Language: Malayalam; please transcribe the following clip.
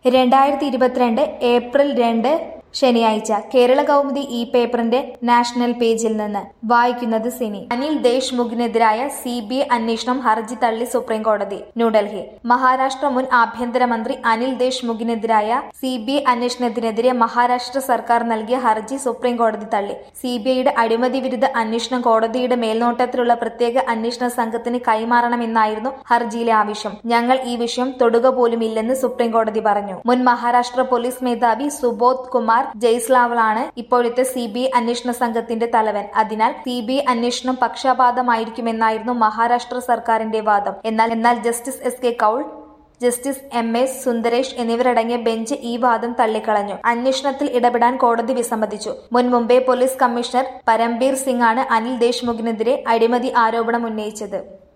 രണ്ടായിരത്തി ഇരുപത്തിരണ്ട് ഏപ്രിൽ രണ്ട് ശനിയാഴ്ച കേരള കൗമുദി ഈ പേപ്പറിന്റെ നാഷണൽ പേജിൽ നിന്ന് വായിക്കുന്നത് സിനി അനിൽ ദേശ്മുഖിനെതിരായ സി ബി ഐ അന്വേഷണം ഹർജി തള്ളി സുപ്രീം കോടതി ന്യൂഡൽഹി മഹാരാഷ്ട്ര മുൻ ആഭ്യന്തരമന്ത്രി അനിൽ ദേശ്മുഖിനെതിരായ സി ബി ഐ അന്വേഷണത്തിനെതിരെ മഹാരാഷ്ട്ര സർക്കാർ നൽകിയ ഹർജി സുപ്രീം കോടതി തള്ളി സി ബി ഐയുടെ അഴിമതി വിരുദ്ധ അന്വേഷണം കോടതിയുടെ മേൽനോട്ടത്തിലുള്ള പ്രത്യേക അന്വേഷണ സംഘത്തിന് കൈമാറണമെന്നായിരുന്നു ഹർജിയിലെ ആവശ്യം ഞങ്ങൾ ഈ വിഷയം തൊടുക പോലുമില്ലെന്ന് സുപ്രീം കോടതി പറഞ്ഞു മുൻ മഹാരാഷ്ട്ര പോലീസ് മേധാവി സുബോധ് കുമാർ ജയ്സ്ലാവളാണ് ഇപ്പോഴത്തെ സി ബി ഐ അന്വേഷണ സംഘത്തിന്റെ തലവൻ അതിനാൽ സി ബി ഐ അന്വേഷണം പക്ഷപാതമായിരിക്കുമെന്നായിരുന്നു മഹാരാഷ്ട്ര സർക്കാരിന്റെ വാദം എന്നാൽ എന്നാൽ justice S K Kaul justice M S Sundaresh എന്നിവരടങ്ങിയ ബെഞ്ച് ഈ വാദം തള്ളിക്കളഞ്ഞു അന്വേഷണത്തിൽ ഇടപെടാൻ കോടതി വിസമ്മതിച്ചു മുൻ മുംബൈ പോലീസ് കമ്മീഷണർ പരംബീർ സിംഗ് ആണ് അനിൽ ദേശ്മുഖിനെതിരെ അഴിമതി ആരോപണം ഉന്നയിച്ചത്